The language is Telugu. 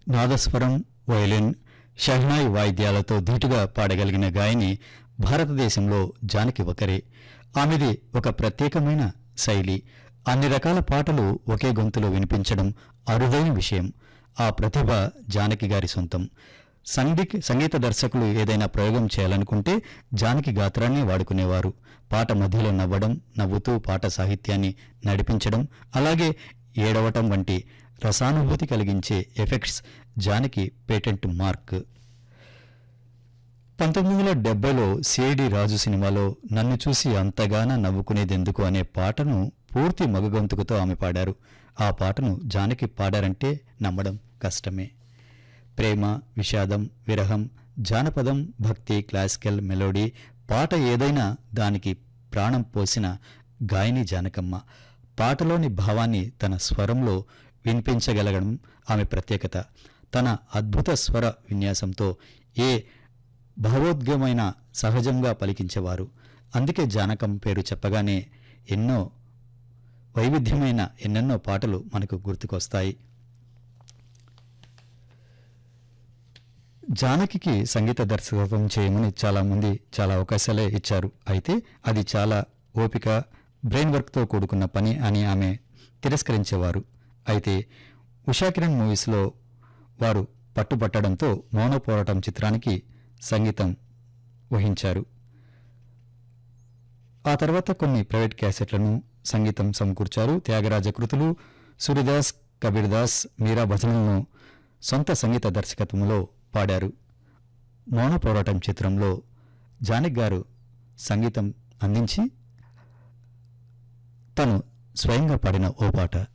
నాదస్వరం వయలిన్ షహనాయి వాయిద్యాలతో ధీటుగా పాడగలిగిన గాయని భారతదేశంలో జానకి ఒకరే ఆమెది ఒక ప్రత్యేకమైన శైలి అన్ని రకాల పాటలు ఒకే గొంతులో వినిపించడం అరుదైన విషయం ఆ ప్రతిభ జానకి గారి సొంతం సంగీ సంగీత దర్శకులు ఏదైనా ప్రయోగం చేయాలనుకుంటే జానకి గాత్రాన్ని వాడుకునేవారు పాట మధ్యలో నవ్వడం నవ్వుతూ పాట సాహిత్యాన్ని నడిపించడం అలాగే ఏడవటం వంటి రసానుభూతి కలిగించే ఎఫెక్ట్స్ జానకి పేటెంట్ మార్క్ పంతొమ్మిది వందల డెబ్బైలో సిఐడి రాజు సినిమాలో నన్ను చూసి అంతగాన నవ్వుకునేదెందుకు అనే పాటను పూర్తి మగగొంతుకుతో ఆమె పాడారు ఆ పాటను జానకి పాడారంటే నమ్మడం కష్టమే ప్రేమ విషాదం విరహం జానపదం భక్తి క్లాసికల్ మెలోడీ పాట ఏదైనా దానికి ప్రాణం పోసిన గాయని జానకమ్మ పాటలోని భావాన్ని తన స్వరంలో వినిపించగలగడం ఆమె ప్రత్యేకత తన అద్భుత స్వర విన్యాసంతో ఏ భావోద్గమైన సహజంగా పలికించేవారు అందుకే జానకం పేరు చెప్పగానే ఎన్నో వైవిధ్యమైన ఎన్నెన్నో పాటలు మనకు గుర్తుకొస్తాయి జానకికి సంగీత దర్శకత్వం చేయమని చాలామంది చాలా అవకాశాలే ఇచ్చారు అయితే అది చాలా ఓపిక బ్రెయిన్ వర్క్తో కూడుకున్న పని అని ఆమె తిరస్కరించేవారు అయితే ఉషాకిరణ్ మూవీస్లో వారు పట్టుబట్టడంతో మౌన పోరాటం చిత్రానికి సంగీతం వహించారు ఆ తర్వాత కొన్ని ప్రైవేట్ క్యాసెట్లను సంగీతం సమకూర్చారు త్యాగరాజ కృతులు సూర్యదాస్ కబీర్దాస్ మీరా భజనలను సొంత సంగీత దర్శకత్వంలో పాడారు మౌన పోరాటం చిత్రంలో జానక్ గారు సంగీతం అందించి తను స్వయంగా పాడిన ఓ పాట